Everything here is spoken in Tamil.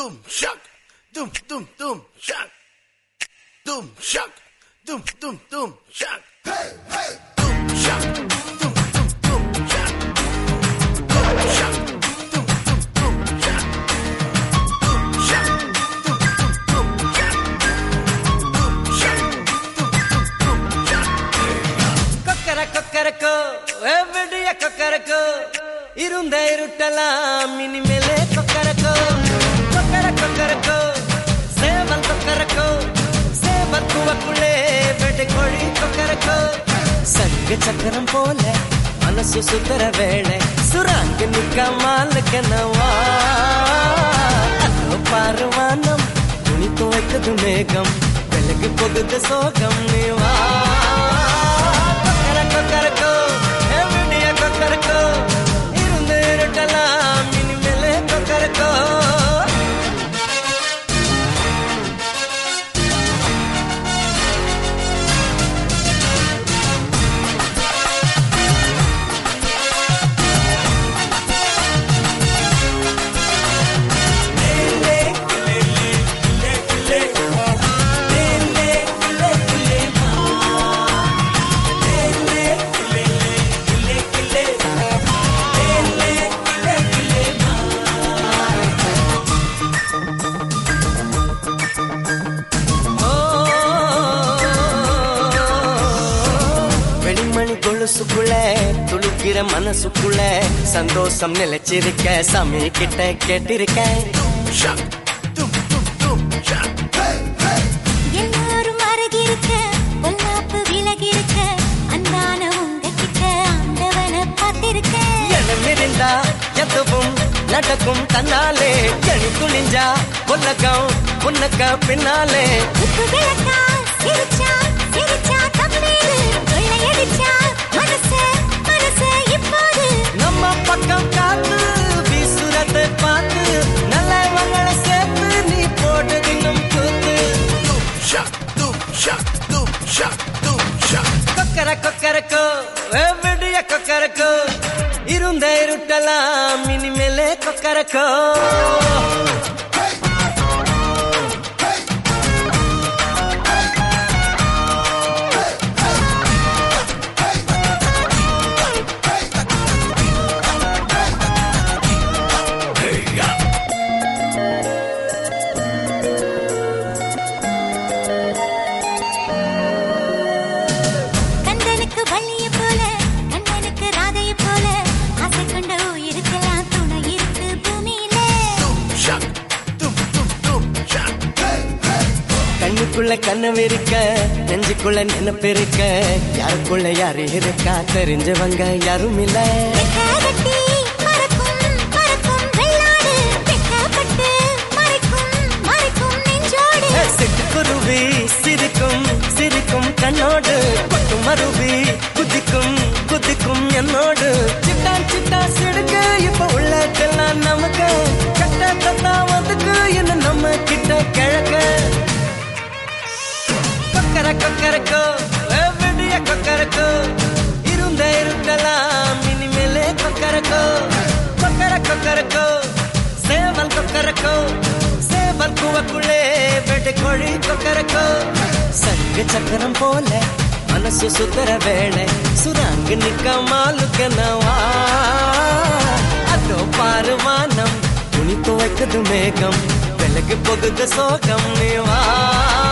Doom shock. Doom doom doom shock. Doom shock. Doom doom doom shock. Hey hey. Doom shock. Doom doom doom shock. Doom shock. Doom doom doom shock. Doom shock. Doom doom doom shock. Doom shock. Doom doom doom shock. கொக்கர கொக்கரக்கோ எவ்வடிய கொக்கரக்கோ இருந்த இருட்டலாம் இனிமேலே கொக்கரக்கோ கொக்கர கொக்கரக்கோ சேவல் கொக்கரக்கோ சேவல் குவக்குள்ளே வெடி கோழி கொக்கரக்கோ சங்கு சக்கரம் போல மனசு சுத்தர வேளை சுராங்க நிக்கமாலுக்கனவா அதோ பாருவானம் துணி துவைக்குது மேகம் வெளுக்கு போகுது சோகம் நீ வா கொக்கர கொக்கரக்கோ எவ்வடிய கொக்கரக்கோ இருந்து இருட்டலாம் இனிமேலே கொக்கரக்கோ வெடிமணி கொலுசுக்குள்ள துளுக்கிற மனசுக்குள்ள சந்தோஷம் நிலைச்சிருக்க சாமி கிட்ட கேட்டிருக்கேன் Shock. Doom doom doom shock. Hey hey. எல்லாரும் அருகிருக்க பொல்லாப்பு விலகிருக்க அன்பான உங்ககிட்ட ஆண்டவனை பார்த்திருக்க எனமிருந்தா எதுவும் நடக்கும் தன்னாலே எணி துணிஞ்சா உலகம் உனக்க பின்னாலே உப்பு விளக்கா சிரிச்சா சிரிச்சா தம்மீது கொள்ளையடிச்சா மனச மனச இப்போது நம்ம பக்கம் காத்து வீசுறதை பார்த்து நல்லவங்களை சேர்த்து நீ போட்டு இன்னும் கூத்து Doom shock. Doom shock. Doom shock. Doom shock. கொக்கர கொக்கரக்கோ விடிய கொக்கரக்கோ இருந்த இருட்டலாம் இனிமேலே கொக்கரக்கோ கந்தனுக்கு வள்ளிய போல கண்ணனுக்கு ராதைய போல ஆசை கொண்ட உயிருக்கெல்லாம் துணை இருக்கு பூமியில Doom shock. Doom doom doom shock. Hey hey. கண்ணுக்குள்ள கனவு இருக்க நெஞ்சுக்குள்ள நினைப்பு இருக்க யாருக்குள்ள யாரு இருக்கா தெரிஞ்சவங்க யாரும் இல்ல வெட்கப்பட்டு மறக்கும் மறக்கும் வெள்ளாடு வெட்கப்பட்டு மறைக்கும் மறைக்கும் நெஞ்சோடு சிட்டுக்குருவி சிரிக்கும் சிரிக்கும் கண்ணோடு பட்டு மருவி குதிக்கும் குதிக்கும் என்னோடு சிட்டா சிட்டா சிடுக்கு இப்ப உள்ளதெல்லாம் நமக்கு கட்ட தத்தா வந்துக்கு என்ன நம்ம கிட்ட கிழக்க கொக்கர கொக்கரக்கோ விடிய கொக்கரக்கோ இருந்த இருக்கலாம் இனிமேலே கொக்கரக்கோ கொக்கர கொக்கரக்கோ சேவல் கொக்கரக்கோ சேவல் குவக்குள்ளே வெட்டு கோழி கொக்கரக்கோ சங்கு சக்கரம் போல மனசு சுத்தர வேளை சுராங்கு நிக்க மாலுக்கனவா அதோ பாரு வானம் துணி துவைக்குது மேகம் விலகு போகுது சோகம் நீ வா